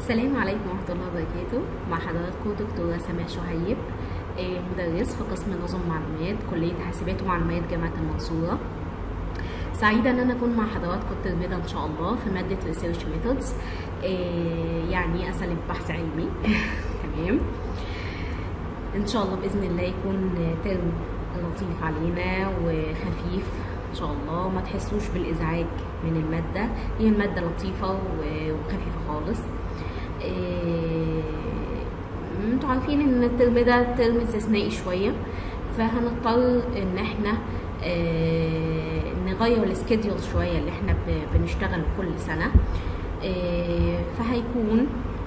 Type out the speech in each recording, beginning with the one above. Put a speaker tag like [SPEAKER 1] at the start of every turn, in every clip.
[SPEAKER 1] السلام عليكم ورحمة الله وبركاته مع حضراتكم دكتورة سماء شهيب آه، مدرس في قسم نظم معلومات كلية حاسبات ومعلومات جامعة المنصورة سعيدة ان انا اكون مع حضراتكم الترم ده ان شاء الله في مادة ريسيرش ميثودز يعني اساليب بحث علمي تمام ان شاء الله باذن الله يكون ترم لطيف علينا وخفيف ان شاء الله ما تحسوش بالازعاج من الماده هي الماده لطيفه و- وخفيفه خالص إيه، انتوا عارفين ان الترم ده ترم استثنائي شويه فهنضطر ان احنا آه، نغير السكيدول شويه اللي احنا ب- بنشتغله كل سنه آه، فهيكون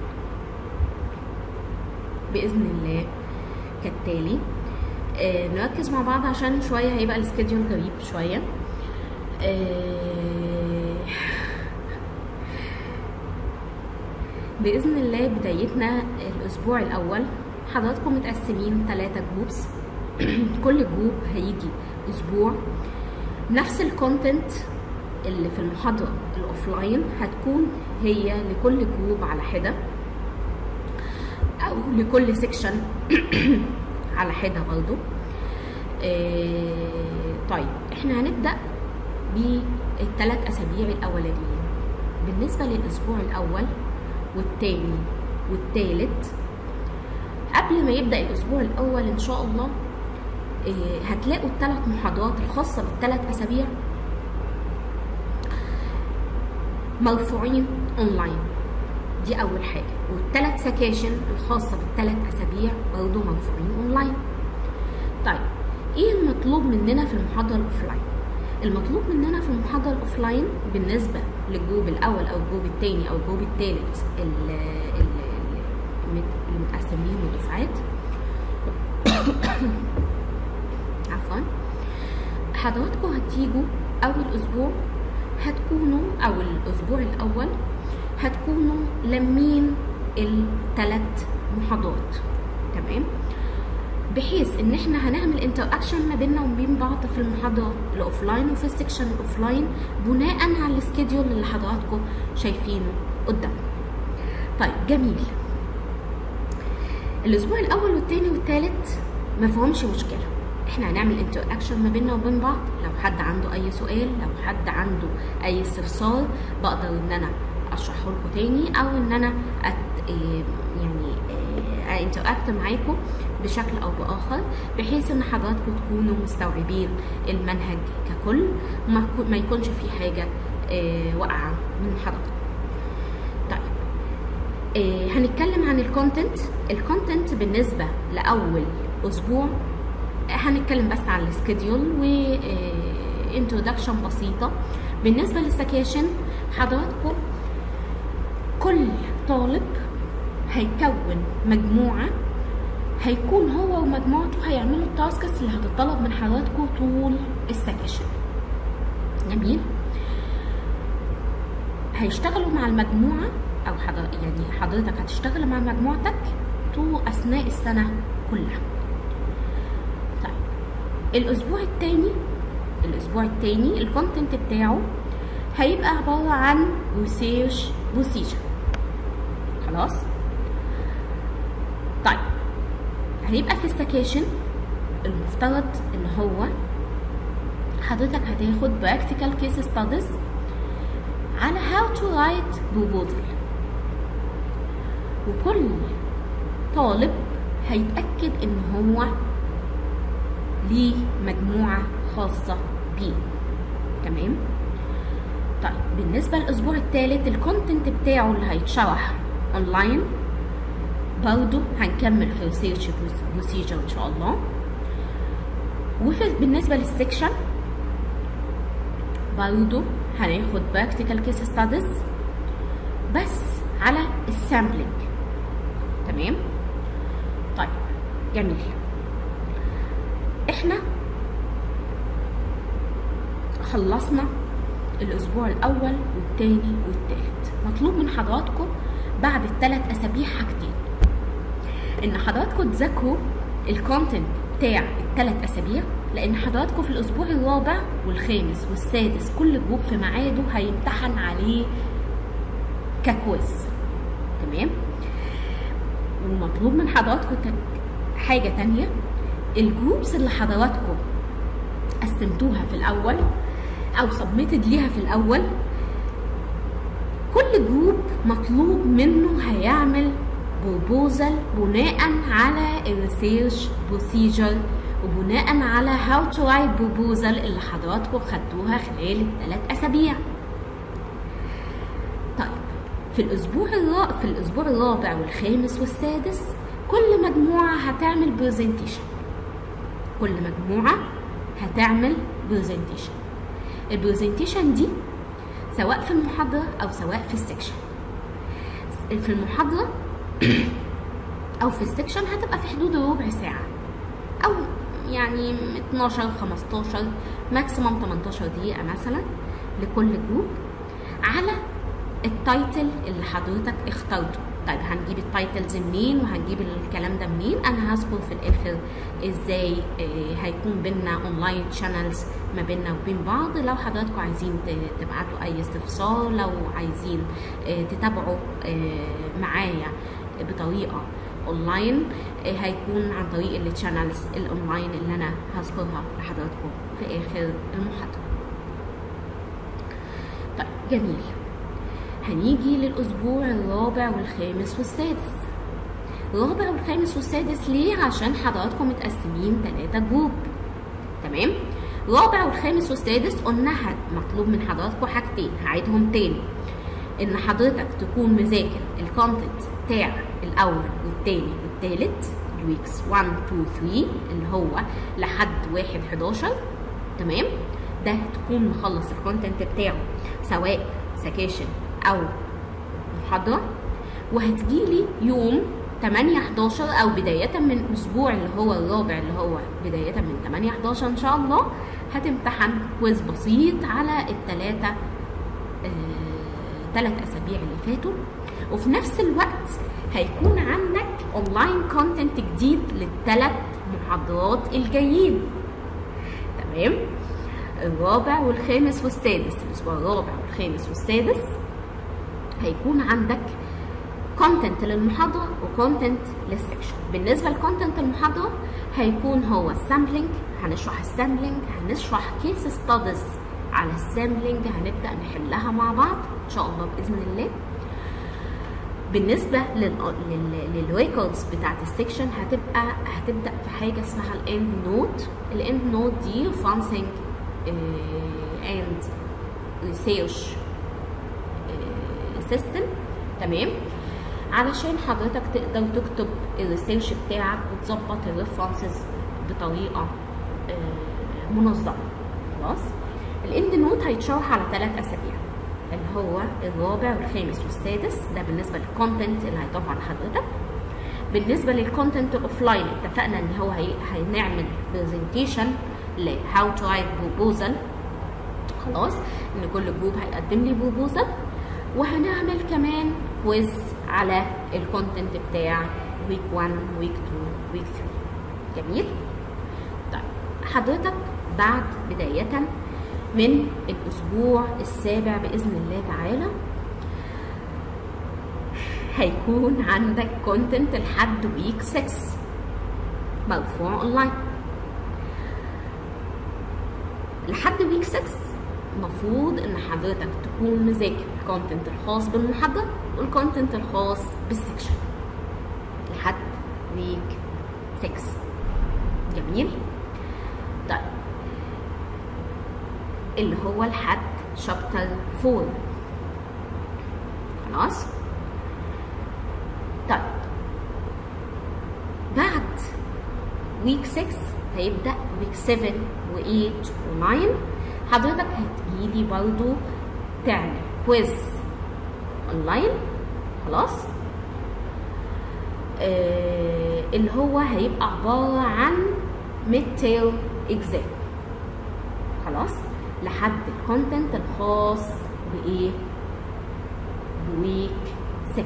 [SPEAKER 1] باذن الله كالتالي آه، نركز مع بعض عشان شويه هيبقى السكيدول غريب شويه آه، باذن الله بدايتنا الاسبوع الاول حضراتكم متقسمين ثلاثة جروبس كل جروب هيجي اسبوع نفس الكونتنت اللي في المحاضره الاوفلاين هتكون هي لكل جروب على حده او لكل سيكشن على حده برضو آه، طيب احنا هنبدا بالثلاث اسابيع الاولانيين بالنسبه للاسبوع الاول والتاني والتالت قبل ما يبدا الاسبوع الاول ان شاء الله آه، هتلاقوا الثلاث محاضرات الخاصه بالثلاث اسابيع مرفوعين اونلاين دي اول حاجه والثلاث سكاشن الخاصه بالثلاث اسابيع برضه مرفوعين اونلاين طيب ايه المطلوب مننا في المحاضره الاوفلاين المطلوب مننا في المحاضره الاوفلاين بالنسبه للجروب الاول او الجروب الثاني او الجروب الثالث اللي متقسم ليهم الدفعات عفوا حضراتكم هتيجوا اول اسبوع هتكونوا او الاسبوع الاول هتكونوا لمين الثلاث محاضرات تمام بحيث ان احنا هنعمل انتر اكشن ما بيننا وبين بعض في المحاضره الاوفلاين وفي السكشن الاوفلاين بناء على السكيدول اللي حضراتكم شايفينه قدامكم طيب جميل الاسبوع الاول والتاني والتالت ما فيهمش مشكله احنا هنعمل انتر اكشن ما بيننا وبين بعض لو حد عنده اي سؤال لو حد عنده اي استفسار بقدر ان انا اشرحه لكم تاني او ان انا أت... إيه يعني انتراكت معاكم بشكل او باخر بحيث ان حضراتكم تكونوا مستوعبين المنهج ككل وما يكون- ما يكونش في حاجه إيه، واقعه من حضراتكم طيب إيه، هنتكلم عن الكونتنت الكونتنت بالنسبه لاول اسبوع هنتكلم بس عن السكيدول و انترودكشن بسيطه بالنسبه للسكاشن حضراتكم كل طالب هيكون مجموعه هيكون هو ومجموعته هيعملوا التاسكس اللي هتطلب من حضراتكم طول السكاشن جميل هيشتغلوا مع المجموعة أو حضر يعني حضرتك هتشتغل مع مجموعتك طول أثناء السنة كلها طيب الأسبوع التاني الأسبوع التاني الكونتنت بتاعه هيبقى عبارة عن ريسيرش بروسيجر خلاص طيب هيبقى في السكاشن المفترض ان هو حضرتك هتاخد practical case studies على how to write proposal وكل طالب هيتأكد ان هو ليه مجموعة خاصة بيه تمام طيب بالنسبة للأسبوع الثالث الكونتنت بتاعه اللي هيتشرح اونلاين برضو هنكمل في ريسيرش بروسيجر ان شاء الله وفي بالنسبة للسكشن برضو هناخد براكتيكال كيس ستاديز بس على السامبلينج تمام طيب جميل احنا خلصنا الاسبوع الاول والتاني والتالت مطلوب من حضراتكم بعد الثلاث اسابيع حاجتين ان حضراتكم تذاكروا الكونتنت بتاع الثلاث اسابيع لان حضراتكم في الاسبوع الرابع والخامس والسادس كل جروب في ميعاده هيمتحن عليه ككويز تمام ومطلوب من حضراتكم حاجه تانية الجروبس اللي حضراتكم قسمتوها في الاول او سبميتد ليها في الاول كل جروب مطلوب منه هيعمل بروبوزل بناء على الريسيرش بروسيجر وبناء على هاو تو رايت بروبوزل اللي حضراتكم خدتوها خلال الثلاث اسابيع طيب في الاسبوع الرابع في الاسبوع الرابع والخامس والسادس كل مجموعه هتعمل برزنتيشن كل مجموعه هتعمل برزنتيشن البرزنتيشن دي سواء في المحاضره او سواء في السكشن في المحاضره او في السكشن هتبقى في حدود ربع ساعه او يعني 12 15 ماكسيموم 18 دقيقه مثلا لكل جروب على التايتل اللي حضرتك اخترته طيب هنجيب التايتلز منين وهنجيب الكلام ده منين انا هذكر في الاخر ازاي هيكون بينا اونلاين شانلز ما بيننا وبين بعض لو حضراتكم عايزين تبعتوا اي استفسار لو عايزين تتابعوا معايا بطريقه اونلاين هيكون عن طريق التشانلز الاونلاين اللي انا هذكرها لحضراتكم في اخر المحاضره طيب جميل هنيجي للأسبوع الرابع والخامس والسادس الرابع والخامس والسادس ليه؟ عشان حضراتكم متقسمين تلاتة جروب تمام؟ الرابع والخامس والسادس قلنا مطلوب من حضراتكم حاجتين هعيدهم تاني ان حضرتك تكون مذاكر الكونتنت بتاع الاول والتاني والتالت الويكس 1 2 3 اللي هو لحد 1 11 تمام ده تكون مخلص الكونتنت بتاعه سواء سكاشن او محاضره وهتجيلي يوم 8 11 او بدايه من الاسبوع اللي هو الرابع اللي هو بدايه من 8 11 ان شاء الله هتمتحن كويز بسيط على الثلاثه ثلاث آه اسابيع اللي فاتوا وفي نفس الوقت هيكون عندك اونلاين كونتنت جديد للثلاث محاضرات الجايين تمام الرابع والخامس والسادس الاسبوع الرابع والخامس والسادس هيكون عندك كونتنت للمحاضرة وكونتنت للسكشن بالنسبة لكونتنت المحاضرة هيكون هو السامبلينج هنشرح السامبلينج هنشرح كيس ستادز على السامبلينج هنبدأ نحلها مع بعض إن شاء الله بإذن الله بالنسبة للريكوردز بتاعت السكشن هتبقى هتبدأ في حاجة اسمها الاند نوت الاند نوت دي فانسنج اند ريسيرش سيستم تمام علشان حضرتك تقدر تكتب الريسيرش بتاعك وتظبط الريفرنسز بطريقه منظمه خلاص الاند نوت هيتشرح على ثلاث اسابيع اللي هو الرابع والخامس والسادس ده بالنسبه للكونتنت اللي هيضاف على حضرتك بالنسبه للكونتنت الاوف لاين اتفقنا ان هو هي... هنعمل برزنتيشن ل هاو تو رايت بروبوزل خلاص ان كل جروب هيقدم لي بروبوزل وهنعمل كمان كويز على الكونتنت بتاع ويك 1 ويك 2 ويك 3 جميل طيب حضرتك بعد بداية من الأسبوع السابع بإذن الله تعالى هيكون عندك كونتنت لحد ويك 6 مرفوع اونلاين لحد ويك 6 المفروض ان حضرتك تكون مذاكر الكونتنت الخاص بالمحاضره والكونتنت الخاص بالسكشن لحد ويك 6 جميل طيب اللي هو لحد شابتر 4 خلاص طيب بعد ويك 6 هيبدا ويك 7 و8 و9 حضرتك هتجيلي برضو تعمل كويز اونلاين خلاص آه اللي هو هيبقى عبارة عن ميد تيرم اكزام خلاص لحد الكونتنت الخاص بايه بويك 6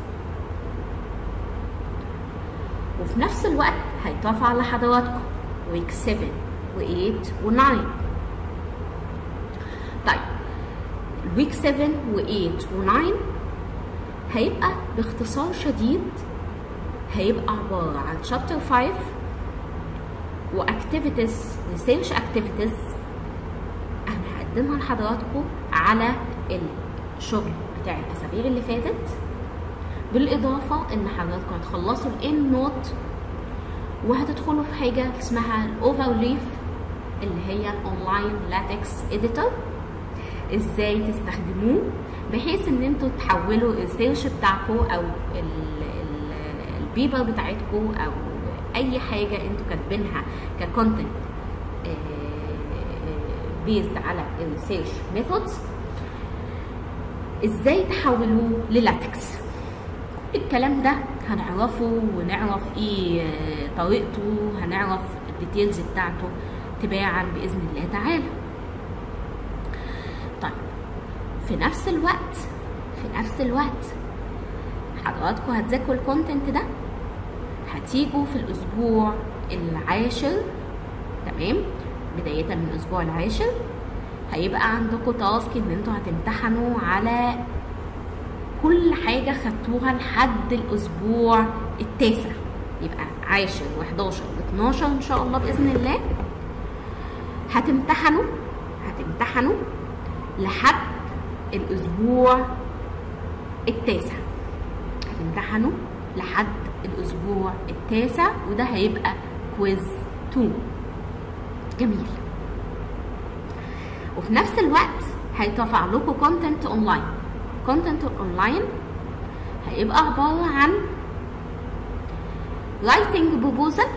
[SPEAKER 1] وفي نفس الوقت هيترفع لحضراتكم ويك 7 و8 و9 طيب ويك 7 و8 و9 هيبقى باختصار شديد هيبقى عبارة عن شابتر 5 واكتيفيتيز ريسيرش اكتيفيتيز انا هقدمها لحضراتكم على الشغل بتاع الاسابيع اللي فاتت بالاضافه ان حضراتكم هتخلصوا الان نوت وهتدخلوا في حاجه اسمها الاوفرليف اللي هي الاونلاين لاتكس اديتور ازاي تستخدموه بحيث ان انتوا تحولوا الريسيرش بتاعكم او البيبر بتاعتكم او اي حاجه انتوا كاتبينها ككونتنت بيزد على الريسيرش ميثودز ازاي تحولوه للاتكس الكلام ده هنعرفه ونعرف ايه طريقته هنعرف الديتيلز بتاعته تباعا باذن الله تعالى طيب في نفس الوقت في نفس الوقت حضراتكم هتذاكروا الكونتنت ده هتيجوا في الاسبوع العاشر تمام بداية من الاسبوع العاشر هيبقى عندكم تاسك ان انتوا هتمتحنوا على كل حاجة خدتوها لحد الاسبوع التاسع يبقى عاشر و11 و12 ان شاء الله باذن الله هتمتحنوا هتمتحنوا لحد الاسبوع التاسع هتمتحنوا لحد الاسبوع التاسع وده هيبقى كويز 2 جميل وفي نفس الوقت هيترفع لكم كونتنت اونلاين كونتنت اونلاين هيبقى عبارة عن writing proposal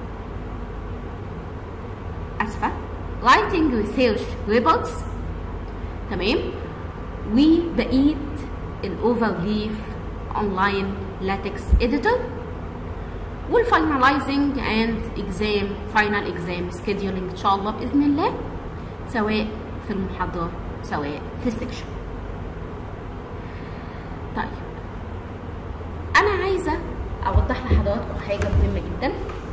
[SPEAKER 1] اسفة writing research reports تمام وبقية الاوفرليف اونلاين لاتكس اديتور والفاينلايزنج اند اكزام فاينل اكزام سكيدولينج ان شاء الله باذن الله سواء في المحاضره سواء في السكشن طيب انا عايزه اوضح لحضراتكم حاجه مهمه جدا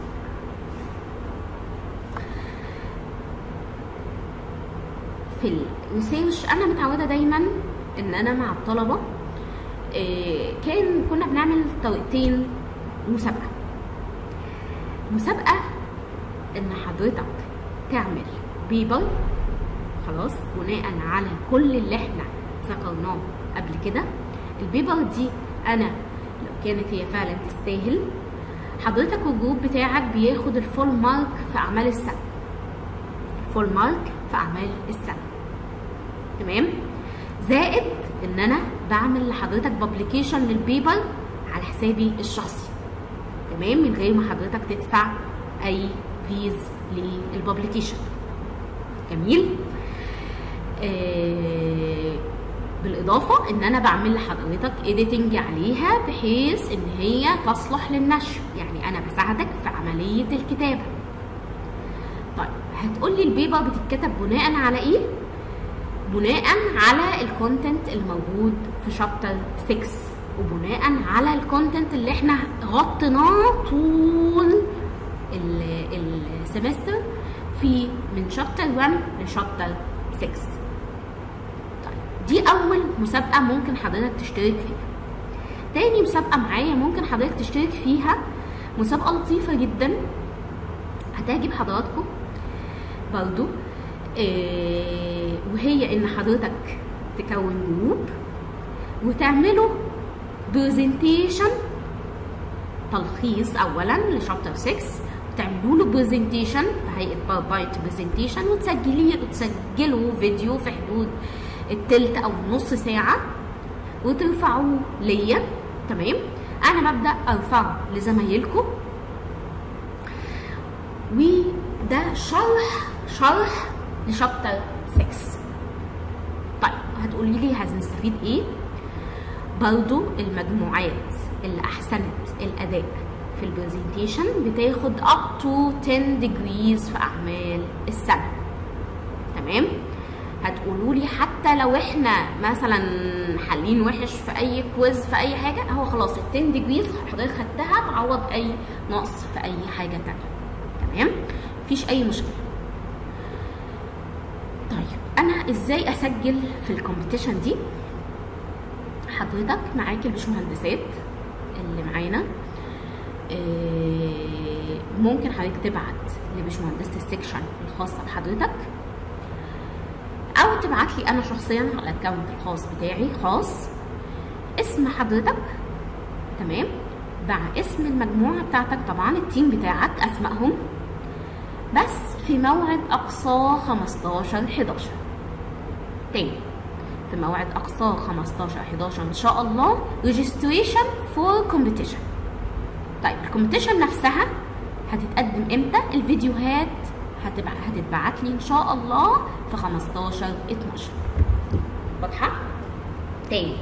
[SPEAKER 1] في الريسيرش انا متعوده دايما ان انا مع الطلبه إيه كان كنا بنعمل طريقتين مسابقه مسابقه ان حضرتك تعمل بيبر خلاص بناء على كل اللي احنا ذكرناه قبل كده البيبر دي انا لو كانت هي فعلا تستاهل حضرتك والجروب بتاعك بياخد الفول مارك في اعمال السنه الفول مارك في اعمال السنه تمام زائد ان انا بعمل لحضرتك بابليكيشن للبيبر على حسابي الشخصي تمام من غير ما حضرتك تدفع اي فيز للبابليكيشن جميل آه بالاضافه ان انا بعمل لحضرتك اديتنج عليها بحيث ان هي تصلح للنشر يعني انا بساعدك في عمليه الكتابه طيب هتقولي البيبر بتتكتب بناء على ايه بناء على الكونتنت الموجود في شابتر 6 وبناء على الكونتنت اللي احنا غطيناه طول السمستر في من شابتر 1 لشابتر 6 طيب دي اول مسابقه ممكن حضرتك تشترك فيها تاني مسابقه معايا ممكن حضرتك تشترك فيها مسابقه لطيفه جدا هتعجب حضراتكم برضو إيه وهي ان حضرتك تكون جروب وتعملوا برزنتيشن تلخيص اولا لشابتر 6 وتعملوا له برزنتيشن في هيئه باوربوينت برزنتيشن وتسجليه وتسجلوا فيديو في حدود التلت او نص ساعه وترفعوه ليا تمام انا ببدا ارفعه لزمايلكم وده شرح شرح لشابتر 6 طيب هتقولي لي هنستفيد ايه برضو المجموعات اللي احسنت الاداء في البرزنتيشن بتاخد up to 10 degrees في اعمال السنه تمام هتقولوا لي حتى لو احنا مثلا حالين وحش في اي كويز في اي حاجه هو خلاص ال 10 ديجريز حضرتك خدتها تعوض اي نقص في اي حاجه تانية تمام مفيش اي مشكله طيب انا ازاي اسجل في الكومبيتيشن دي حضرتك معاك البشمهندسات اللي معانا آه، ممكن حضرتك تبعت لبشمهندسة السكشن الخاصة بحضرتك أو تبعت لي أنا شخصيا على الأكونت الخاص بتاعي خاص اسم حضرتك تمام مع اسم المجموعة بتاعتك طبعا التيم بتاعك أسمائهم بس في موعد أقصى 15 11 تاني في موعد أقصى 15 11 إن شاء الله registration for competition طيب الكومبيتيشن نفسها هتتقدم امتى الفيديوهات هتبقى هتتبعت لي ان شاء الله في 15 12 واضحه تاني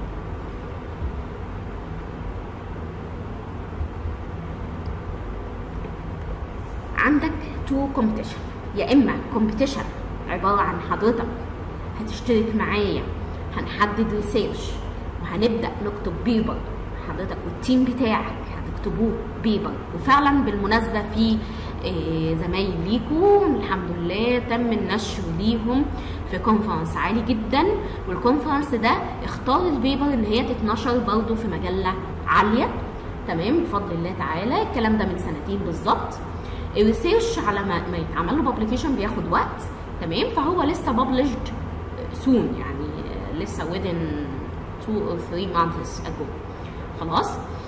[SPEAKER 1] عندك تو كومبيتيشن يا اما كومبيتيشن عباره عن حضرتك هتشترك معايا هنحدد ريسيرش وهنبدا نكتب بيبر حضرتك والتيم بتاعك هتكتبوه بيبر وفعلا بالمناسبه في آه، زمايل ليكم الحمد لله تم النشر ليهم في كونفرنس عالي جدا والكونفرنس ده اختار البيبر اللي هي تتنشر برضه في مجله عاليه تمام بفضل الله تعالى الكلام ده من سنتين بالظبط الريسيرش على ما, ما يتعمل له بابليكيشن بياخد وقت تمام فهو لسه ببلشد سون يعني آه، لسه within 2 or 3 months ago خلاص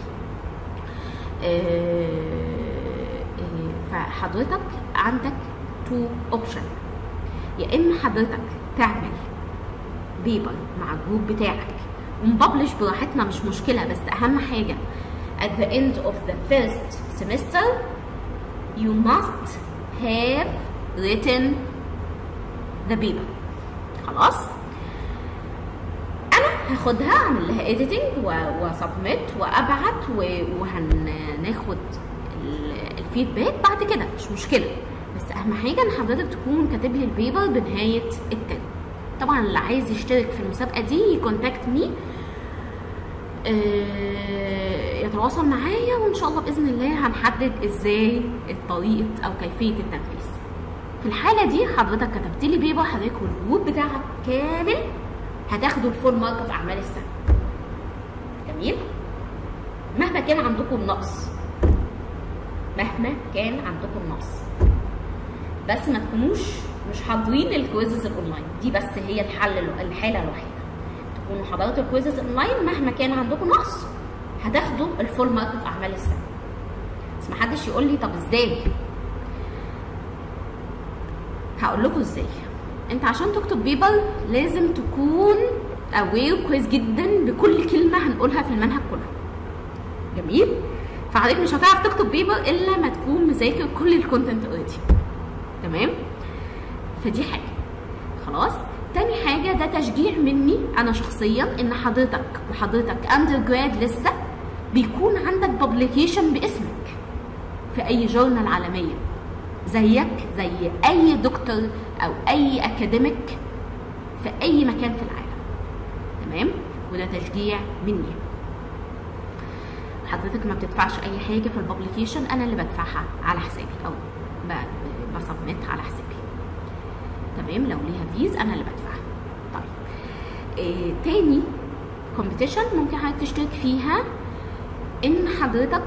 [SPEAKER 1] آه، آه، فحضرتك عندك تو اوبشن يا اما حضرتك تعمل بيبر مع الجروب بتاعك ونبلش براحتنا مش مشكله بس اهم حاجه at the end of the first semester you must have written the paper خلاص انا هاخدها اعمل لها editing وسبميت وابعت و- وهناخد ال- الفيدباك بعد كده مش مشكله بس اهم حاجه ان حضرتك تكون كاتب لي البيبر بنهايه الترم طبعا اللي عايز يشترك في المسابقه دي يكونتاكت مي يتواصل معايا وان شاء الله باذن الله هنحدد ازاي الطريقه او كيفيه التنفيذ في الحاله دي حضرتك كتبت لي بيبر حضرتك والجروب بتاعك كامل هتاخدوا الفول مارك في اعمال السنه جميل مهما كان عندكم نقص مهما كان عندكم نقص بس ما تكونوش مش حاضرين الكويزز الاونلاين دي بس هي الحل الحاله الوحيده تكونوا حضرتوا الكويزز اونلاين مهما كان عندكم نقص هتاخدوا الفول مارك في اعمال السنه بس ما حدش يقول لي طب ازاي هقول لكم ازاي انت عشان تكتب بيبر لازم تكون اوير كويس جدا بكل كلمه هنقولها في المنهج كله جميل فحضرتك مش هتعرف تكتب بيبر الا ما تكون مذاكر كل الكونتنت اوريدي تمام فدي حاجه خلاص تاني حاجه ده تشجيع مني انا شخصيا ان حضرتك وحضرتك اندر جراد لسه بيكون عندك بابليكيشن باسمك في اي جورنال عالميه زيك زي اي دكتور او اي اكاديميك في اي مكان في العالم تمام وده تشجيع مني حضرتك ما بتدفعش اي حاجه في البابليكيشن انا اللي بدفعها على حسابي او ب- بسبمت على حسابي تمام لو ليها فيز انا اللي بدفعها طيب إيه تاني كومبيتيشن ممكن حضرتك تشترك فيها ان حضرتك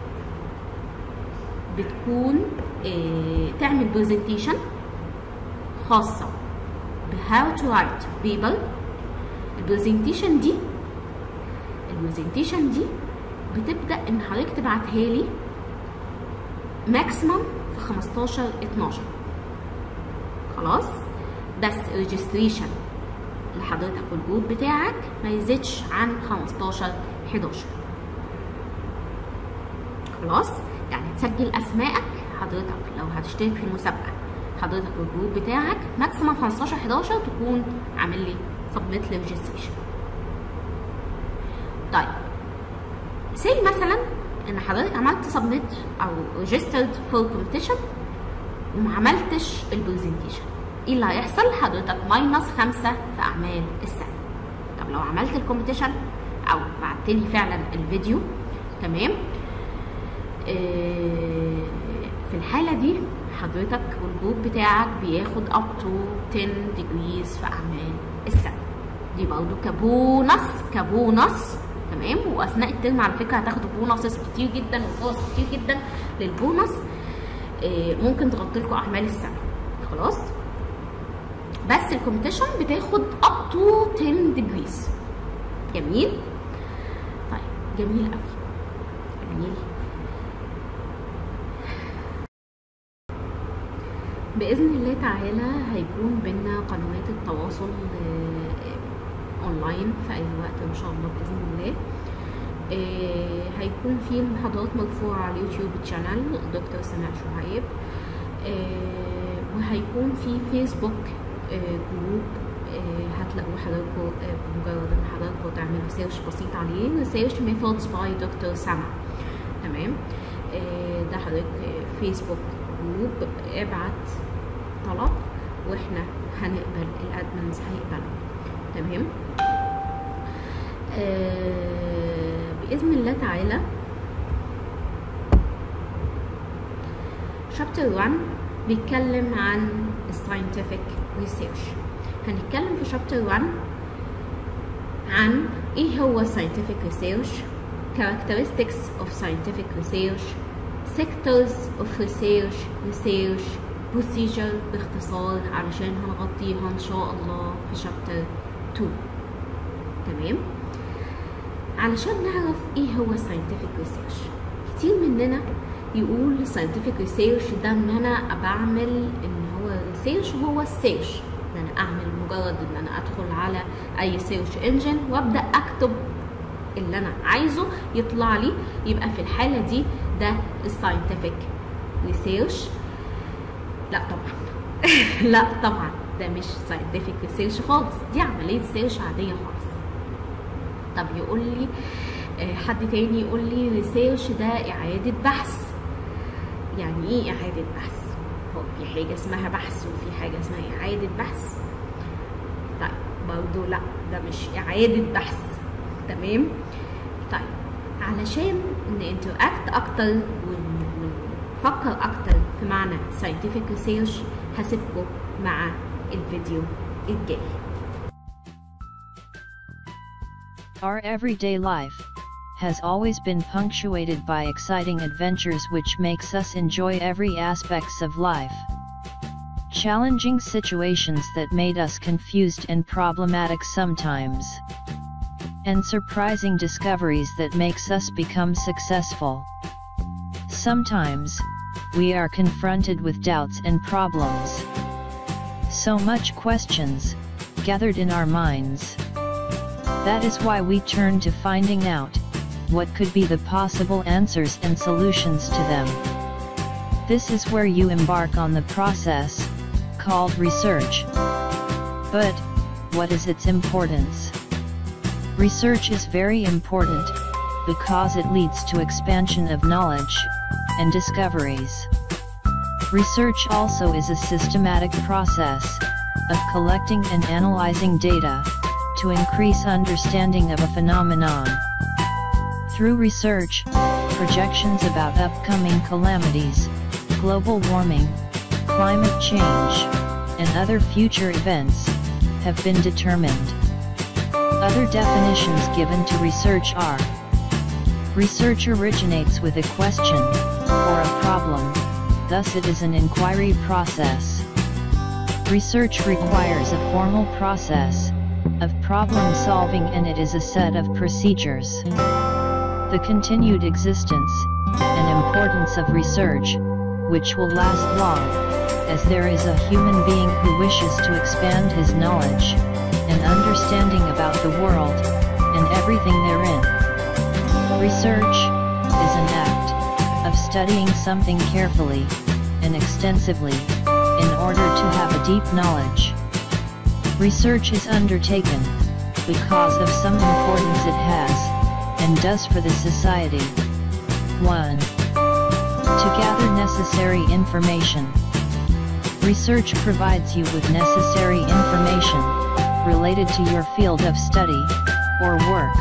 [SPEAKER 1] بتكون إيه تعمل برزنتيشن خاصة بهاو تو رايت بيبر البرزنتيشن دي البرزنتيشن دي بتبدأ ان حضرتك تبعتها لي ماكسيمم في 15 12 خلاص بس ريجستريشن لحضرتك والجروب بتاعك ما يزيدش عن 15 11 خلاص يعني تسجل اسمائك حضرتك لو هتشترك في المسابقه حضرتك والجروب بتاعك ماكسيمم 15 11 تكون عامل لي سبميت للريجستريشن طيب سي مثلا ان حضرتك عملت سبميت او ريجسترد فور كومبيتيشن وما عملتش البرزنتيشن ايه اللي هيحصل حضرتك ماينس خمسة في اعمال السنه طب لو عملت الكومبيتيشن او بعت لي فعلا الفيديو تمام آه، في الحالة دي حضرتك والجروب بتاعك بياخد up to 10 degrees في أعمال السنة دي برضو كبونص كبونص تمام واثناء الترم على فكره هتاخدوا بونصز كتير جدا وفرص كتير جدا للبونص آه، ممكن تغطي لكم اعمال السنه خلاص بس الكومبيتيشن بتاخد اب تو 10 ديجريز جميل طيب جميل قوي جميل باذن الله تعالى هيكون بينا قنوات التواصل آه، اونلاين في اي وقت ان شاء الله باذن الله آه، هيكون في المحاضرات مرفوعه على اليوتيوب تشانل دكتور سماح شعيب آه، وهيكون في فيسبوك آه، جروب آه، هتلاقوا حضراتكم آه، بمجرد ان حضراتكم تعملوا سيرش بسيط عليه سيرش ميثودز باي دكتور سما تمام آه، ده حضرتك آه، فيسبوك جروب ابعت طلب واحنا هنقبل الادمنز هيقبلوا تمام آه باذن الله تعالى شابتر 1 بيتكلم عن الساينتفك ريسيرش هنتكلم في شابتر 1 عن ايه هو scientific research characteristics of scientific research sectors of research research procedure باختصار علشان هنغطيها ان شاء الله في شابتر 2 تمام علشان نعرف ايه هو scientific research كتير مننا يقول scientific research ده ان انا بعمل ان هو research هو السيرش ان انا اعمل مجرد ان انا ادخل على اي سيرش انجن وابدا اكتب اللي انا عايزه يطلع لي يبقى في الحاله دي ده الساينتفك ريسيرش لا طبعا لا طبعا ده مش ساينتفك ريسيرش خالص دي عمليه سيرش عاديه خالص طب يقول لي آه، حد تاني يقول لي ريسيرش ده اعاده بحث يعني ايه اعاده بحث هو في حاجه اسمها بحث وفي حاجه اسمها اعاده بحث طيب برضه لا ده مش اعاده بحث تمام طيب علشان نinteract اكتر ون- ونفكر اكتر في معنى scientific research هسيبكم مع الفيديو الجاي
[SPEAKER 2] Our everyday life has always been punctuated by exciting adventures which makes us enjoy every aspects of life. Challenging situations that made us confused and problematic sometimes. And surprising discoveries that makes us become successful. Sometimes, we are confronted with doubts and problems. So much questions, gathered in our minds. That is why we turn to finding out what could be the possible answers and solutions to them. This is where you embark on the process called research. But what is its importance? Research is very important because it leads to expansion of knowledge and discoveries. Research also is a systematic process of collecting and analyzing data to increase understanding of a phenomenon. Through research, projections about upcoming calamities, global warming, climate change, and other future events have been determined. Other definitions given to research are Research originates with a question or a problem, thus, it is an inquiry process. Research requires a formal process of problem solving and it is a set of procedures. The continued existence and importance of research, which will last long, as there is a human being who wishes to expand his knowledge and understanding about the world and everything therein. Research is an act of studying something carefully and extensively in order to have a deep knowledge. Research is undertaken because of some importance it has and does for the society. 1. To gather necessary information. Research provides you with necessary information related to your field of study or work.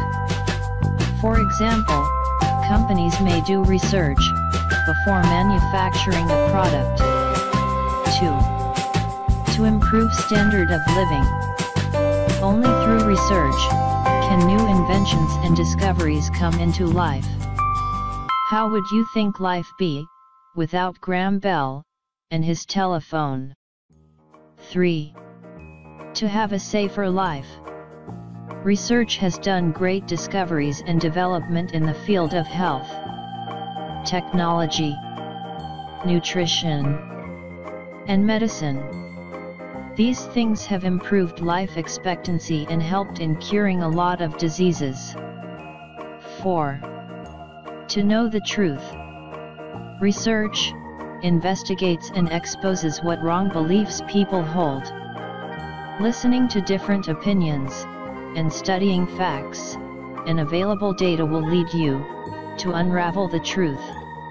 [SPEAKER 2] For example, companies may do research before manufacturing a product. 2. To improve standard of living. Only through research can new inventions and discoveries come into life. How would you think life be without Graham Bell and his telephone? 3. To have a safer life. Research has done great discoveries and development in the field of health, technology, nutrition, and medicine. These things have improved life expectancy and helped in curing a lot of diseases. 4. To know the truth. Research investigates and exposes what wrong beliefs people hold. Listening to different opinions and studying facts and available data will lead you to unravel the truth.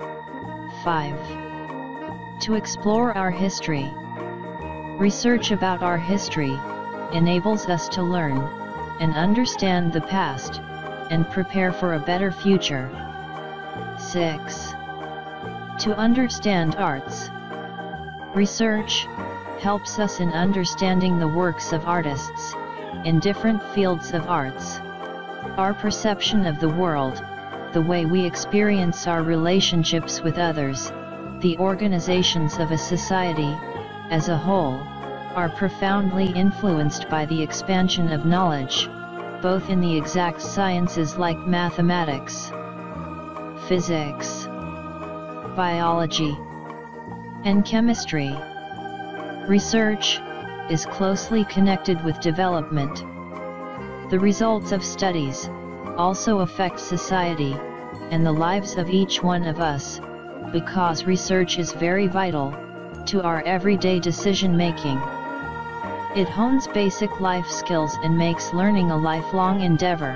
[SPEAKER 2] 5. To explore our history. Research about our history enables us to learn and understand the past and prepare for a better future. 6. To understand arts. Research helps us in understanding the works of artists in different fields of arts. Our perception of the world, the way we experience our relationships with others, the organizations of a society, as a whole, are profoundly influenced by the expansion of knowledge, both in the exact sciences like mathematics, physics, biology, and chemistry. Research is closely connected with development. The results of studies also affect society and the lives of each one of us, because research is very vital to our everyday decision making. It hones basic life skills and makes learning a lifelong endeavor.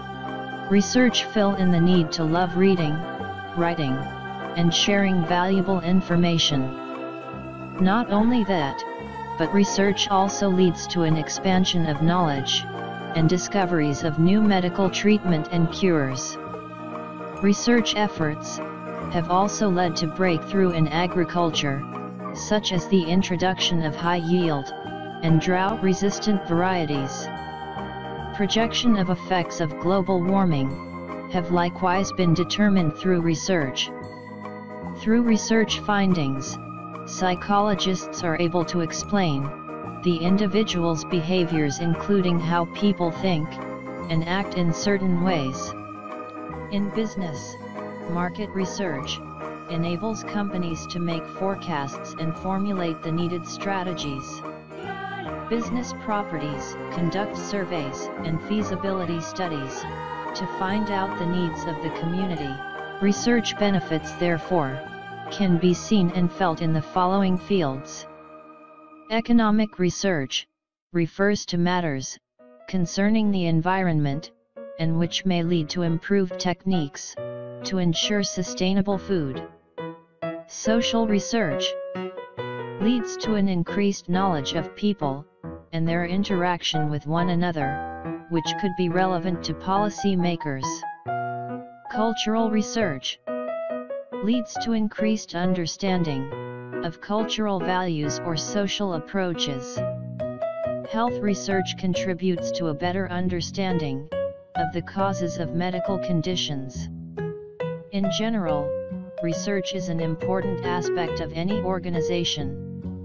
[SPEAKER 2] Research fill in the need to love reading, writing, and sharing valuable information. Not only that, but research also leads to an expansion of knowledge and discoveries of new medical treatment and cures. Research efforts have also led to breakthrough in agriculture, such as the introduction of high yield and drought resistant varieties. Projection of effects of global warming have likewise been determined through research. Through research findings, psychologists are able to explain the individual's behaviors including how people think and act in certain ways. In business, market research enables companies to make forecasts and formulate the needed strategies. Business properties conduct surveys and feasibility studies to find out the needs of the community. Research benefits therefore can be seen and felt in the following fields. Economic research refers to matters concerning the environment and which may lead to improved techniques to ensure sustainable food. Social research leads to an increased knowledge of people and their interaction with one another, which could be relevant to policy makers. Cultural research leads to increased understanding of cultural values or social approaches. Health research contributes to a better understanding of the causes of medical conditions. In general, research is an important aspect of any organization.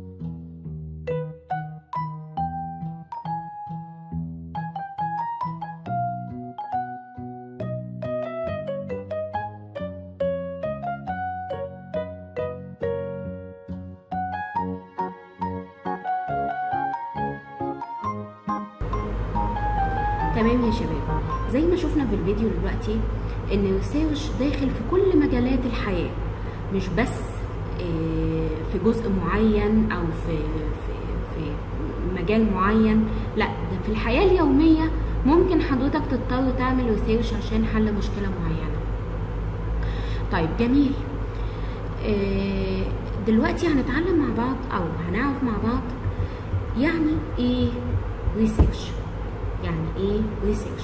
[SPEAKER 1] تمام يا شباب زي ما شفنا في الفيديو دلوقتي ان الريسيرش داخل في كل مجالات الحياه مش بس آه، في جزء معين او في في في مجال معين لا ده في الحياه اليوميه ممكن حضرتك تضطر تعمل ريسيرش عشان حل مشكله معينه طيب جميل آه، دلوقتي هنتعلم مع بعض او هنعرف مع بعض يعني ايه ريسيرش يعني ايه ريسيرش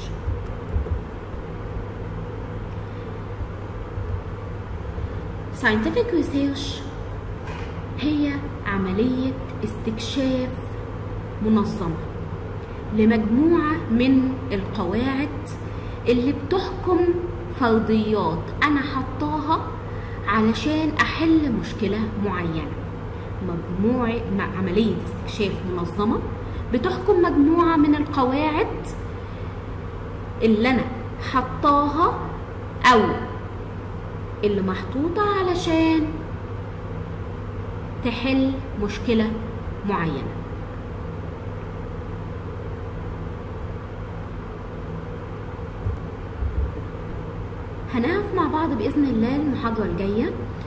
[SPEAKER 1] scientific research هي عملية استكشاف منظمة لمجموعة من القواعد اللي بتحكم فرضيات أنا حطاها علشان أحل مشكلة معينة مجموعة مع عملية استكشاف منظمة بتحكم مجموعة من القواعد اللي أنا حطاها أو اللي محطوطة علشان تحل مشكلة معينة هنعرف مع بعض بإذن الله المحاضرة الجاية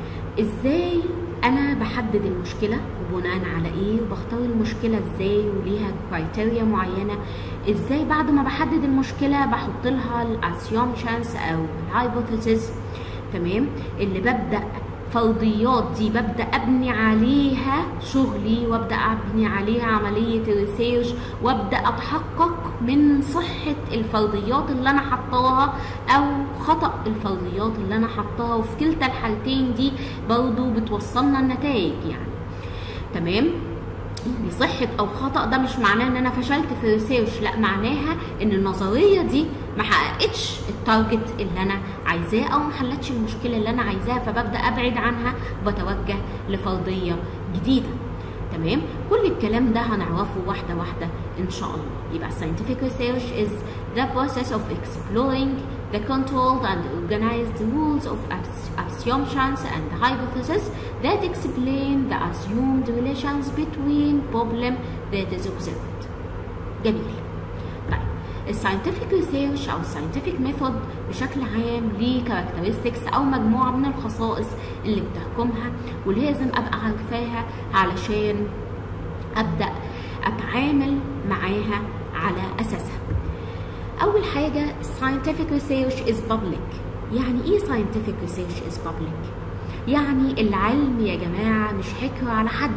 [SPEAKER 1] إزاي أنا بحدد المشكلة وبناء على إيه وبختار المشكلة إزاي وليها كرايتيريا معينة إزاي بعد ما بحدد المشكلة بحط لها الاسيومشنز أو الهايبوثيسز تمام اللي ببدأ فرضيات دي ببدا ابني عليها شغلي وابدا ابني عليها عمليه الريسيرش وابدا اتحقق من صحه الفرضيات اللي انا حطاها او خطا الفرضيات اللي انا حطاها وفي كلتا الحالتين دي برضو بتوصلنا النتائج يعني تمام يعني صحة أو خطأ ده مش معناه إن أنا فشلت في الريسيرش، لا معناها إن النظرية دي ما حققتش التارجت اللي أنا عايزاه أو ما حلتش المشكلة اللي أنا عايزاها فببدأ أبعد عنها وبتوجه لفرضية جديدة. تمام؟ كل الكلام ده هنعرفه واحدة واحدة إن شاء الله. يبقى scientific research is the process of exploring the controlled and organized rules of assumptions and hypotheses that explain the assumed relations between problem that is observed. جميل. طيب الساينتفك ريسيرش او الساينتفك ميثود بشكل عام ليه كاركترستكس او مجموعه من الخصائص اللي بتحكمها ولازم ابقى عارفاها علشان ابدا اتعامل معاها على اساسها اول حاجه scientific research is public يعني ايه scientific research is public يعني العلم يا جماعه مش حكر على حد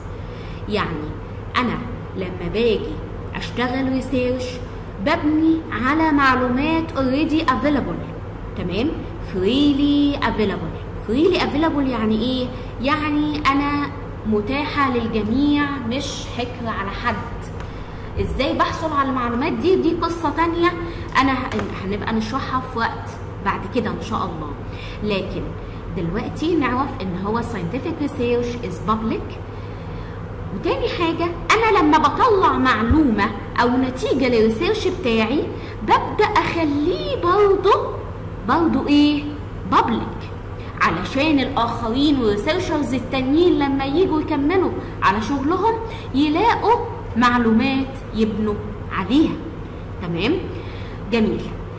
[SPEAKER 1] يعني انا لما باجي اشتغل ريسيرش ببني على معلومات already available تمام freely available freely available يعني ايه يعني انا متاحه للجميع مش حكر على حد ازاي بحصل على المعلومات دي دي قصه تانية انا هنبقى نشرحها في وقت بعد كده ان شاء الله لكن دلوقتي نعرف ان هو scientific research is public وتاني حاجة أنا لما بطلع معلومة أو نتيجة للريسيرش بتاعي ببدأ أخليه برضه برضه إيه؟ بابليك علشان الآخرين والريسيرشرز التانيين لما يجوا يكملوا على شغلهم يلاقوا معلومات يبنوا عليها تمام؟ جميل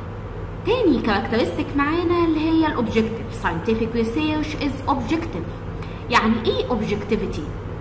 [SPEAKER 1] تاني كاركترستيك معانا اللي هي الاوبجكتيف scientific research is objective يعني ايه objectivity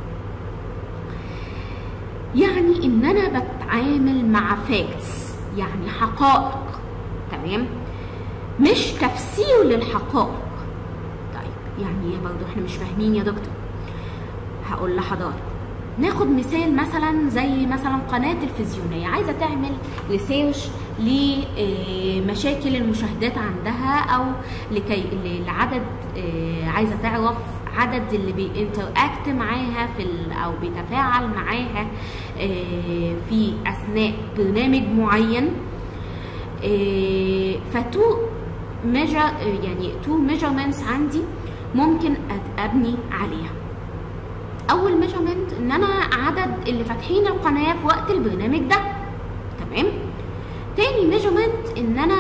[SPEAKER 1] يعني ان انا بتعامل مع فاكتس يعني حقائق تمام مش تفسير للحقائق طيب يعني ايه برضه احنا مش فاهمين يا دكتور هقول لحضراتكم ناخد مثال مثلا زي مثلا قناة تلفزيونية عايزة تعمل ريسيرش لمشاكل المشاهدات عندها او لكي لعدد عايزة تعرف عدد اللي بينتراكت معاها في او بيتفاعل معاها في اثناء برنامج معين فتو ميجر يعني تو ميجرمنتس عندي ممكن ابني عليها اول ميجرمنت ان انا عدد اللي فاتحين القناه في وقت البرنامج ده تمام تاني ميجرمنت ان انا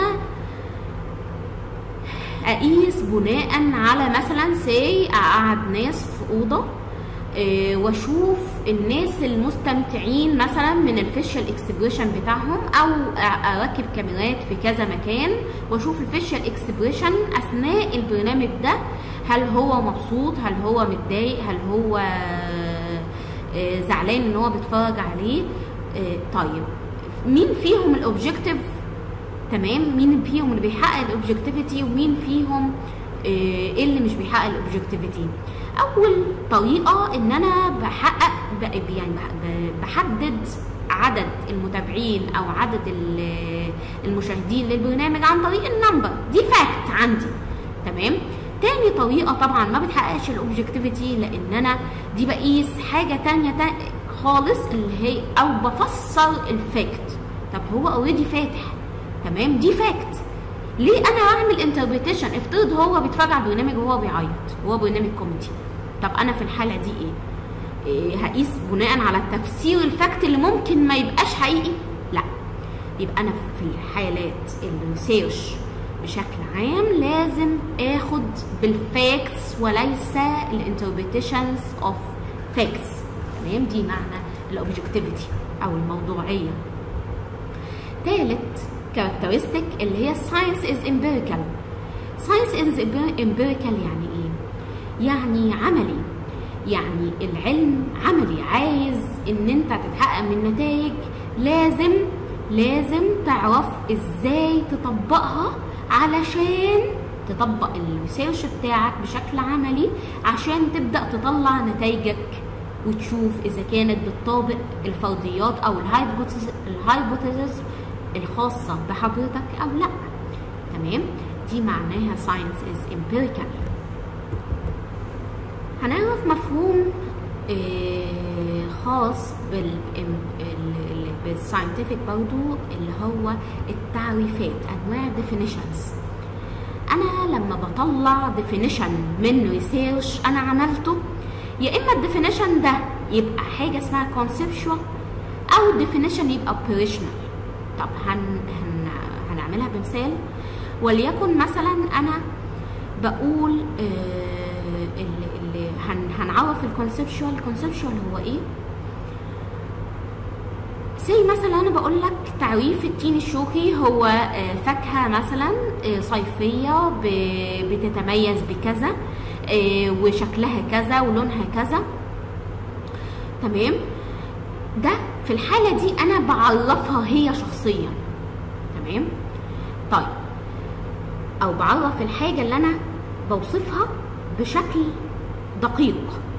[SPEAKER 1] اقيس بناء على مثلا سي اقعد ناس في اوضه إيه واشوف الناس المستمتعين مثلا من الفيشل اكسبريشن بتاعهم او اركب كاميرات في كذا مكان واشوف الفيشل اكسبريشن اثناء البرنامج ده هل هو مبسوط هل هو متضايق هل هو إيه زعلان ان هو بيتفرج عليه إيه طيب مين فيهم الاوبجكتيف تمام مين فيهم اللي بيحقق الاوبجكتيفيتي ومين فيهم ايه اللي مش بيحقق الاوبجكتيفيتي اول طريقه ان انا بحقق يعني بحدد عدد المتابعين او عدد المشاهدين للبرنامج عن طريق النمبر دي فاكت عندي تمام تاني طريقه طبعا ما بتحققش الاوبجكتيفيتي لان انا دي بقيس حاجه تانية, تانية خالص اللي هي او بفسر الفاكت طب هو اوريدي فاتح تمام دي فاكت ليه انا اعمل انتربريتيشن افترض هو بيتفرج على برنامج وهو بيعيط هو برنامج كوميدي طب انا في الحاله دي ايه, إيه هقيس بناء على تفسير الفاكت اللي ممكن ما يبقاش حقيقي لا يبقى انا في الحالات الريسيرش بشكل عام لازم اخد بالفاكتس وليس الانتربريتيشنز اوف فاكتس تمام دي معنى الاوبجكتيفيتي او الموضوعيه ثالث كاركترستيك اللي هي science is empirical science is empirical يعني ايه يعني عملي يعني العلم عملي عايز ان انت تتحقق من نتائج لازم لازم تعرف ازاي تطبقها علشان تطبق الريسيرش بتاعك بشكل عملي عشان تبدا تطلع نتائجك وتشوف اذا كانت بتطابق الفرضيات او الهايبوثيسز الخاصه بحضرتك او لا تمام دي معناها science is empirical هنعرف مفهوم آه خاص بال بالساينتفك برضو اللي هو التعريفات انواع definitions انا لما بطلع definition من ريسيرش انا عملته يا اما الديفينيشن ده يبقى حاجه اسمها conceptual او definition يبقى operational طب هن هن هنعملها بمثال وليكن مثلا انا بقول آه اللي اللي هن هنعرف الكونسبشوال الكونسبشوال هو ايه زي مثلا انا بقول لك تعريف التين الشوكي هو آه فاكهه مثلا آه صيفيه بتتميز بكذا وشكلها كذا ولونها كذا تمام ده في الحاله دي انا بعرفها هي شخصيا تمام طيب او بعرف الحاجه اللي انا بوصفها بشكل دقيق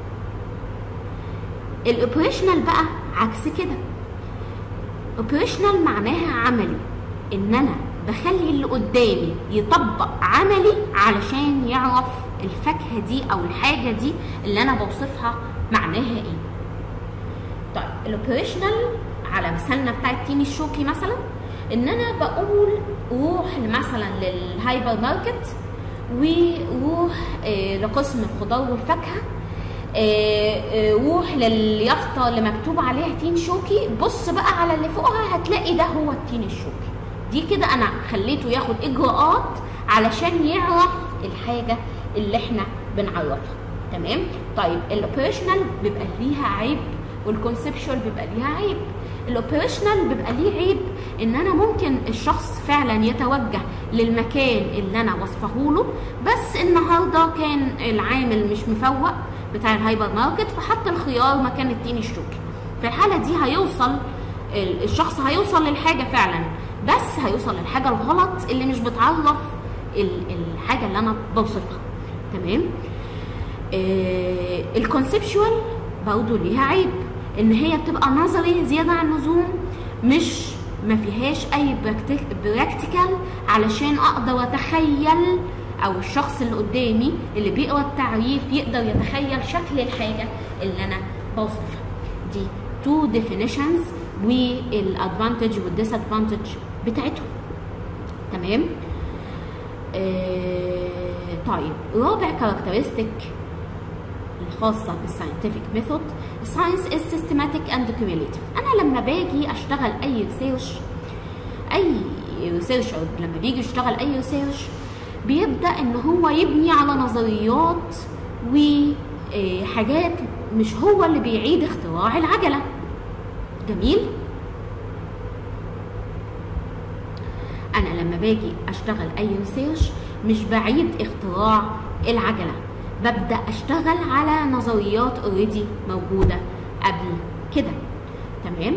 [SPEAKER 1] الاوبريشنال بقى عكس كده اوبريشنال معناها عملي ان انا بخلي اللي قدامي يطبق عملي علشان يعرف الفاكهه دي او الحاجه دي اللي انا بوصفها معناها ايه طيب الاوبريشنال على مثالنا بتاع التين الشوكي مثلا ان انا بقول روح مثلا للهايبر ماركت وروح آه لقسم الخضار والفاكهه آه آه روح لليافطه اللي مكتوب عليها تين شوكي بص بقى على اللي فوقها هتلاقي ده هو التين الشوكي دي كده انا خليته ياخد اجراءات علشان يعرف الحاجه اللي احنا بنعرفها تمام طيب الاوبريشنال بيبقى ليها عيب والكونسبشوال بيبقى ليها عيب الاوبريشنال بيبقى ليه عيب ان انا ممكن الشخص فعلا يتوجه للمكان اللي انا وصفه له بس النهارده كان العامل مش مفوق بتاع الهايبر ماركت فحط الخيار مكان التين الشوكي في الحاله دي هيوصل الشخص هيوصل للحاجه فعلا بس هيوصل للحاجه الغلط اللي مش بتعرف الحاجه اللي انا بوصفها تمام آه الكونسبشوال برضه ليها عيب ان هي بتبقى نظري زياده عن اللزوم مش ما فيهاش اي براكتيكال علشان اقدر اتخيل او الشخص اللي قدامي اللي بيقرا التعريف يقدر يتخيل شكل الحاجه اللي انا بوصفها دي تو definitions والادفانتج والديسادفانتج بتاعتهم تمام آه طيب رابع كاركترستيك الخاصة بالساينتفك ميثود science is systematic and cumulative أنا لما باجي أشتغل أي ريسيرش أي ريسيرشر لما بيجي يشتغل أي ريسيرش بيبدأ إن هو يبني على نظريات وحاجات مش هو اللي بيعيد اختراع العجلة جميل أنا لما باجي أشتغل أي ريسيرش مش بعيد اختراع العجلة ببدأ أشتغل على نظريات اوريدي موجودة قبل كده تمام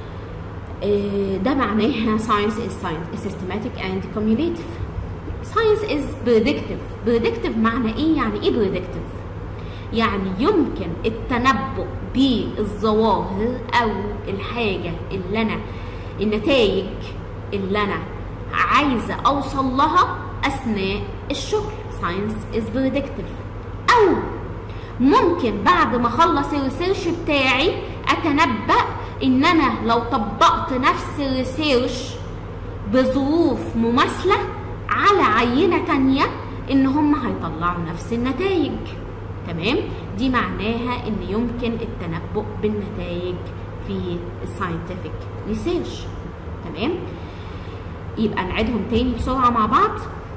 [SPEAKER 1] ده معناها science is science is systematic and cumulative science is predictive predictive معنى ايه يعني ايه predictive يعني يمكن التنبؤ بالظواهر او الحاجة اللي انا النتائج اللي انا عايزة اوصل لها اثناء الشغل science is predictive او ممكن بعد ما اخلص الريسيرش بتاعي اتنبأ ان انا لو طبقت نفس الريسيرش بظروف مماثله على عينه تانية ان هم هيطلعوا نفس النتائج تمام دي معناها ان يمكن التنبؤ بالنتائج في الساينتفك ريسيرش تمام يبقى نعيدهم تاني بسرعه مع بعض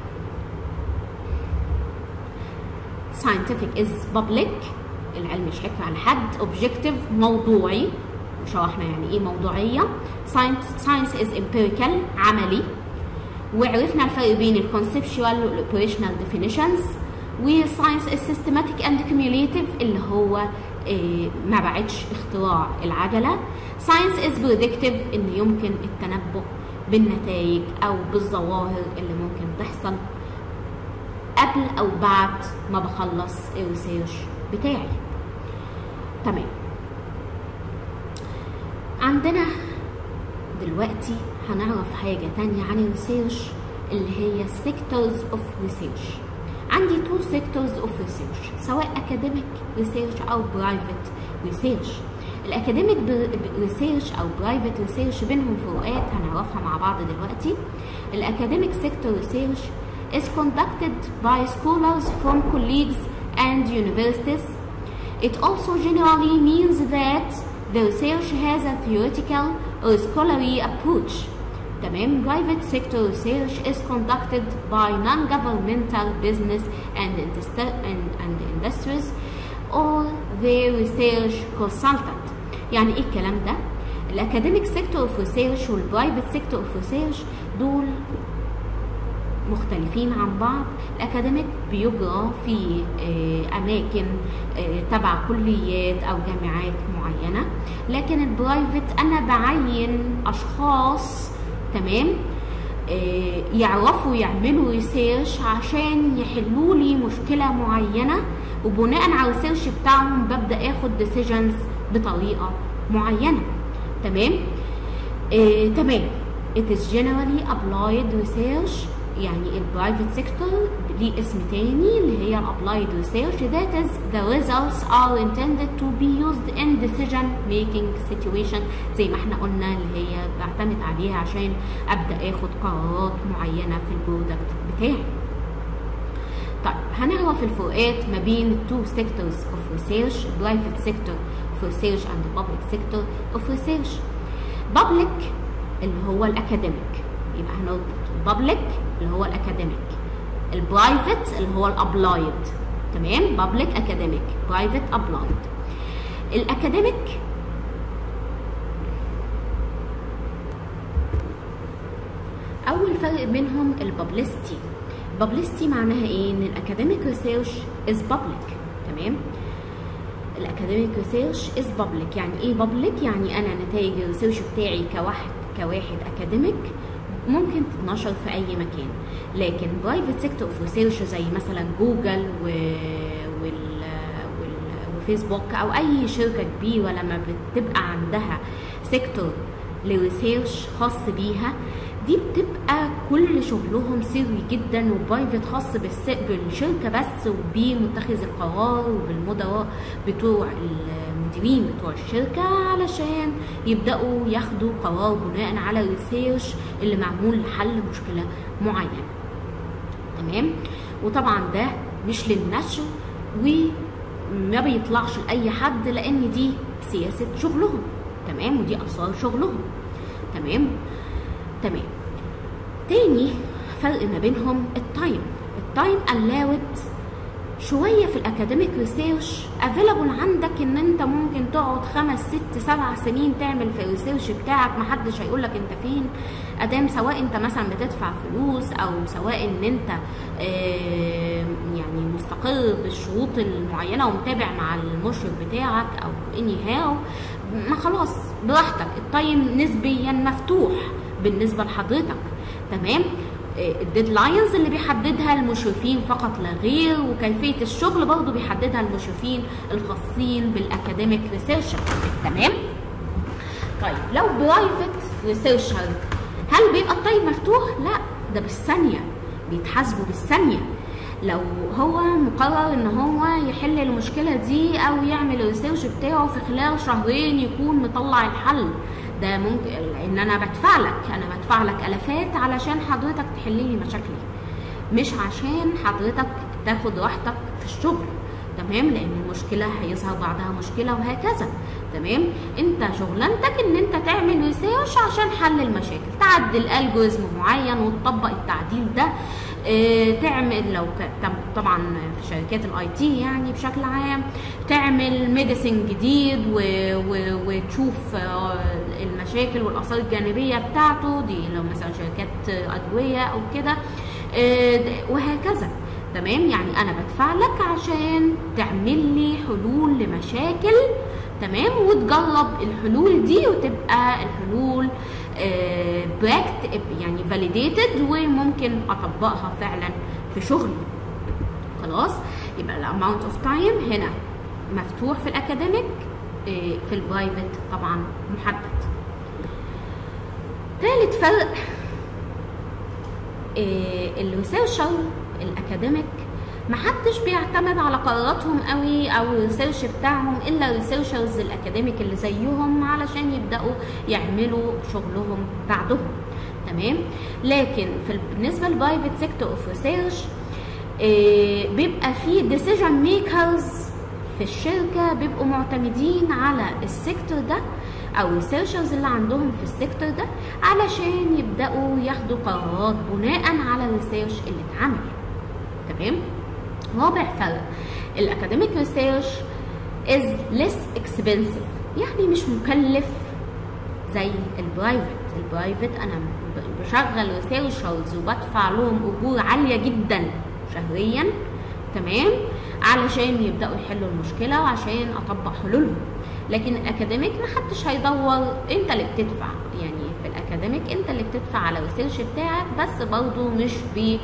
[SPEAKER 1] scientific is public العلم مش حكر على حد objective موضوعي وشرحنا يعني ايه موضوعيه science, science is empirical عملي وعرفنا الفرق بين ال conceptual وال operational definitions و science is systematic and cumulative اللي هو إيه ما بعدش اختراع العجلة science is predictive ان يمكن التنبؤ بالنتائج او بالظواهر اللي ممكن تحصل قبل او بعد ما بخلص الريسيرش بتاعي تمام عندنا دلوقتي هنعرف حاجة تانية عن الريسيرش اللي هي sectors of research عندي two sectors of research سواء academic research أو private research الأكاديميك ريسيرش أو برايفت ريسيرش بينهم فروقات هنعرفها مع بعض دلوقتي الأكاديميك سيكتور ريسيرش is conducted by scholars from colleagues and universities. It also generally means that the research has a theoretical or scholarly approach. تمام private sector research is conducted by non-governmental business and, and, and industries or the research consultant يعني ايه الكلام ده الاكاديميك سيكتور اوف ريسيرش والبرايفت سيكتور اوف ريسيرش دول مختلفين عن بعض الاكاديميك بيجرى في اماكن تبع كليات او جامعات معينه لكن البرايفت انا بعين اشخاص تمام يعرفوا يعملوا ريسيرش عشان يحلوا لي مشكله معينه وبناء على الريسيرش بتاعهم ببدا اخد ديسيجنز بطريقه معينه تمام آه، تمام it is generally applied research يعني البرايفت سيكتور ليه اسم تاني اللي هي الابلايد ريسيرش that is the results are intended to be used in decision making situation زي ما احنا قلنا اللي هي بعتمد عليها عشان ابدا اخد قرارات معينه في البرودكت بتاعي طيب هنعرف الفروقات ما بين التو سيكتورز اوف ريسيرش برايفت سيكتور اوف ريسيرش اند بابليك سيكتور اوف ريسيرش بابليك اللي هو الاكاديميك يبقى هنربط البابليك اللي هو الاكاديميك البرايفت اللي هو الابلايد تمام بابليك اكاديميك برايفت ابلايد الاكاديميك اول فرق بينهم البابليستي البابليستي معناها ايه ان الاكاديميك ريسيرش از بابليك تمام الاكاديميك ريسيرش از بابليك يعني ايه بابليك يعني انا نتائج الريسيرش بتاعي كواحد كواحد اكاديميك ممكن تتنشر في اي مكان لكن برايفت سيكتور اوف ريسيرش زي مثلا جوجل و... وال... وال... وفيسبوك او اي شركه كبيره لما بتبقى عندها سيكتور لريسيرش خاص بيها دي بتبقى كل شغلهم سري جدا وبرايفت خاص بالس... بالشركه بس وبمتخذ القرار وبالمدراء بتوع المديرين بتوع الشركه علشان يبداوا ياخدوا قرار بناء على الريسيرش اللي معمول لحل مشكله معينه تمام وطبعا ده مش للنشر وما بيطلعش لاي حد لان دي سياسه شغلهم تمام ودي اسرار شغلهم تمام تمام تاني فرق ما بينهم التايم التايم allowed شويه في الاكاديميك ريسيرش افيلابل عندك ان انت ممكن تقعد خمس ست سبع سنين تعمل في الريسيرش بتاعك محدش هيقول لك انت فين ادام سواء انت مثلا بتدفع فلوس او سواء ان انت آه يعني مستقر بالشروط المعينه ومتابع مع المشرف بتاعك او اني هاو ما خلاص براحتك التايم نسبيا مفتوح بالنسبه لحضرتك تمام الديدلاينز اللي بيحددها المشرفين فقط لا غير وكيفيه الشغل برضه بيحددها المشرفين الخاصين بالاكاديميك ريسيرشر تمام طيب لو برايفت ريسيرشر هل بيبقى التايم مفتوح لا ده بالثانيه بيتحاسبوا بالثانيه لو هو مقرر ان هو يحل المشكله دي او يعمل الريسيرش بتاعه في خلال شهرين يكون مطلع الحل ده ممكن لان انا بدفع لك انا بدفع لك الافات علشان حضرتك تحل لي مشاكلي مش عشان حضرتك تاخد راحتك في الشغل تمام لان المشكله هيظهر بعدها مشكله وهكذا تمام انت شغلانتك ان انت تعمل ريسيرش عشان حل المشاكل تعدل الجوريزم معين وتطبق التعديل ده اه تعمل لو طبعا في شركات الاي تي يعني بشكل عام تعمل ميديسن جديد و و وتشوف اه المشاكل والاثار الجانبيه بتاعته دي لو مثلا شركات ادويه او كده اه وهكذا تمام يعني انا بدفع لك عشان تعمل لي حلول لمشاكل تمام وتجرب الحلول دي وتبقى الحلول براكت يعني فاليديتد وممكن اطبقها فعلا في شغلي خلاص يبقى الاماونت اوف تايم هنا مفتوح في الاكاديميك في البرايفت طبعا محدد ثالث فرق الريسيرشر الاكاديميك محدش بيعتمد على قراراتهم قوي او الريسيرش بتاعهم الا الريسيرشرز الاكاديميك اللي زيهم علشان يبداوا يعملوا شغلهم بعدهم تمام لكن في بالنسبه للبرايفت سيكتور اوف ريسيرش بيبقى في ديسيجن ميكرز في الشركه بيبقوا معتمدين على السيكتور ده او الريسيرشرز اللي عندهم في السيكتور ده علشان يبداوا ياخدوا قرارات بناء على الريسيرش اللي اتعمل تمام رابع فرق الاكاديميك ريسيرش از ليس اكسبنسيف يعني مش مكلف زي البرايفت البرايفت انا بشغل ريسيرشرز وبدفع لهم اجور عاليه جدا شهريا تمام علشان يبداوا يحلوا المشكله وعشان اطبق حلولهم لكن الاكاديميك محدش هيدور انت اللي بتدفع يعني في الاكاديميك انت اللي بتدفع على الريسيرش بتاعك بس برضه مش ب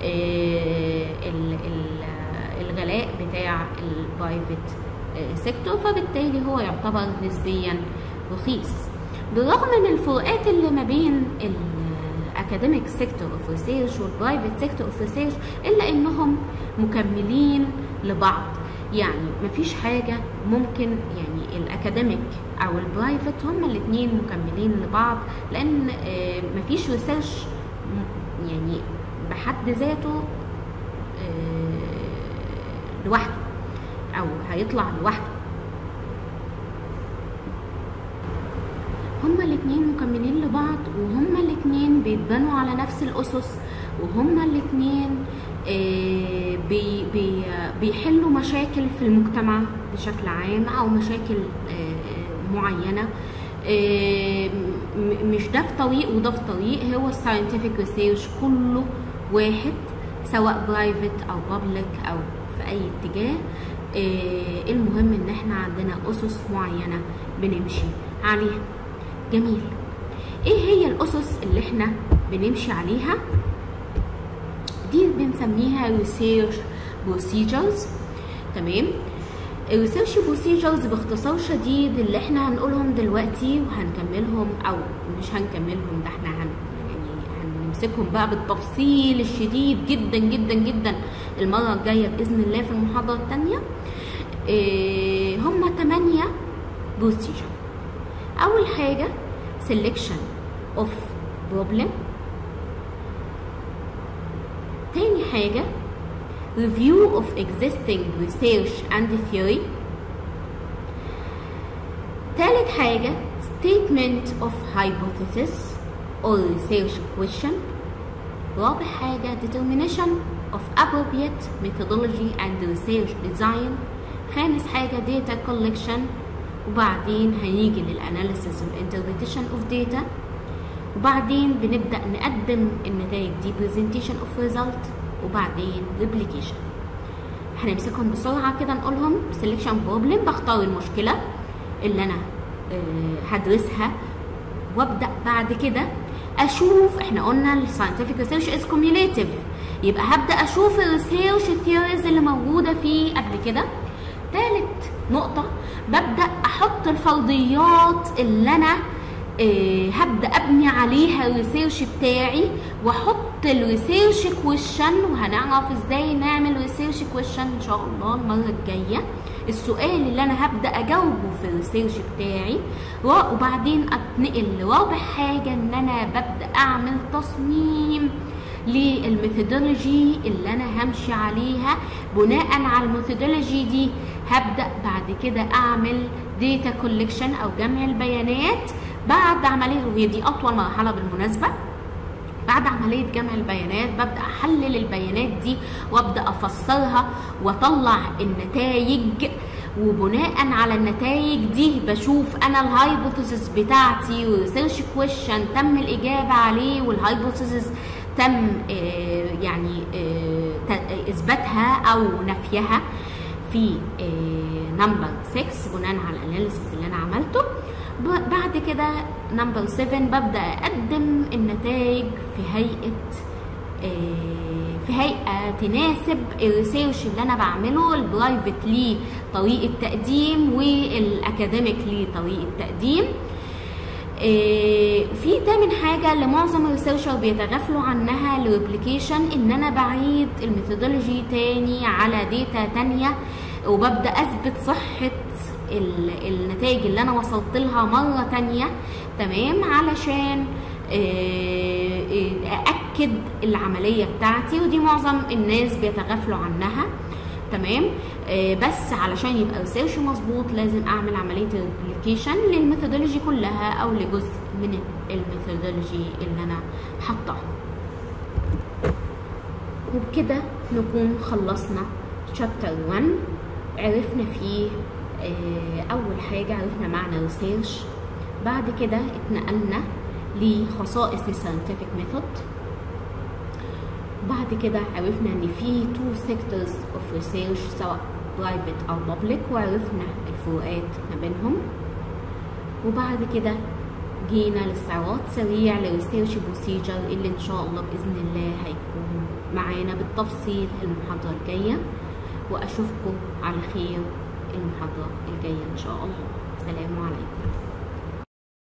[SPEAKER 1] الغلاء بتاع البرايفت سيكتور فبالتالي هو يعتبر نسبيا رخيص بالرغم من الفروقات اللي ما بين الاكاديميك سيكتور اوف ريسيرش والبرايفت سيكتور اوف ريسيرش الا انهم مكملين لبعض يعني مفيش حاجة ممكن يعني الأكاديميك أو البرايفت هما الاتنين مكملين لبعض لأن مفيش ريسيرش يعني بحد ذاته لوحده أو هيطلع لوحده هما الاتنين مكملين لبعض وهما الاتنين بيتبنوا على نفس الأسس وهما الاتنين بي بي بيحلوا مشاكل في المجتمع بشكل عام او مشاكل معينه مش ده في طريق وده في طريق هو الساينتفك ريسيرش كله واحد سواء برايفت او بابليك او في اي اتجاه المهم ان احنا عندنا اسس معينه بنمشي عليها جميل ايه هي الاسس اللي احنا بنمشي عليها دي بنسميها ريسيرش بروسيجرز تمام الريسيرش بروسيجرز باختصار شديد اللي احنا هنقولهم دلوقتي وهنكملهم او مش هنكملهم ده احنا هن يعني هنمسكهم بقى بالتفصيل الشديد جدا جدا جدا المرة الجاية بإذن الله في المحاضرة التانية إيه هم تمانية بروسيجر أول حاجة selection of problem تاني حاجة review of existing research and theory تالت حاجة statement of hypothesis or research question رابع حاجة determination of appropriate methodology and research design خامس حاجة data collection وبعدين هنيجي للاناليسيس والانتربريتيشن اوف داتا وبعدين بنبدا نقدم النتائج دي برزنتيشن اوف ريزلت وبعدين ريبليكيشن هنمسكهم بسرعه كده نقولهم سelection بروبلم بختار المشكله اللي انا هدرسها وابدا بعد كده اشوف احنا قلنا الساينتفك ريسيرش از كوميوليتيف يبقى هبدا اشوف الريسيرش ثيوريز اللي موجوده فيه قبل كده تالت نقطة ببدأ أحط الفرضيات اللي أنا آه، هبدا ابني عليها الريسيرش بتاعي واحط الريسيرش كويشن وهنعرف ازاي نعمل ريسيرش كويشن ان شاء الله المره الجايه السؤال اللي انا هبدا اجاوبه في الريسيرش بتاعي و- وبعدين اتنقل لرابع حاجه ان انا ببدا اعمل تصميم للميثودولوجي اللي انا همشي عليها بناء على الميثودولوجي دي هبدا بعد كده اعمل داتا كولكشن او جمع البيانات بعد عمليه وهي دي اطول مرحله بالمناسبه بعد عملية جمع البيانات ببدأ أحلل البيانات دي وأبدأ أفسرها وأطلع النتائج وبناء على النتائج دي بشوف أنا الهايبوثيسيس بتاعتي والريسيرش كويشن تم الإجابة عليه والهايبوثيسيس تم آه، يعني آه، ت- إثباتها أو نفيها في نمبر 6 بناء على الاناليسيس اللي انا عملته ب- بعد كده نمبر 7 ببدا اقدم النتائج في هيئه آه، في هيئه تناسب الريسيرش اللي انا بعمله البرايفت ليه طريقه تقديم والاكاديميك ليه طريقه تقديم آه، في تامن حاجه اللي معظم الريسيرشر بيتغافلوا عنها الريبليكيشن ان انا بعيد الميثودولوجي تاني على ديتا تانية وببدا اثبت صحه ال- النتائج اللي انا وصلت لها مره تانية تمام علشان آه، آه، ااكد العمليه بتاعتي ودي معظم الناس بيتغافلوا عنها تمام آه بس علشان يبقى ريسيرش مظبوط لازم اعمل عمليه ريبليكيشن للميثودولوجي كلها او لجزء من الميثودولوجي اللي انا حاطاه وبكده نكون خلصنا شابتر 1 عرفنا فيه آه، اول حاجه عرفنا معنى ريسيرش بعد كده اتنقلنا لخصائص الساينتفك ميثود بعد كده عرفنا ان في تو سيكتورز اوف ريسيرش سواء برايفت او بابليك وعرفنا الفروقات ما بينهم وبعد كده جينا لاستعراض سريع لريسيرش بروسيجر اللي ان شاء الله باذن الله هيكون معانا بالتفصيل المحاضره الجايه واشوفكم على خير المحاضره الجايه ان شاء الله سلام عليكم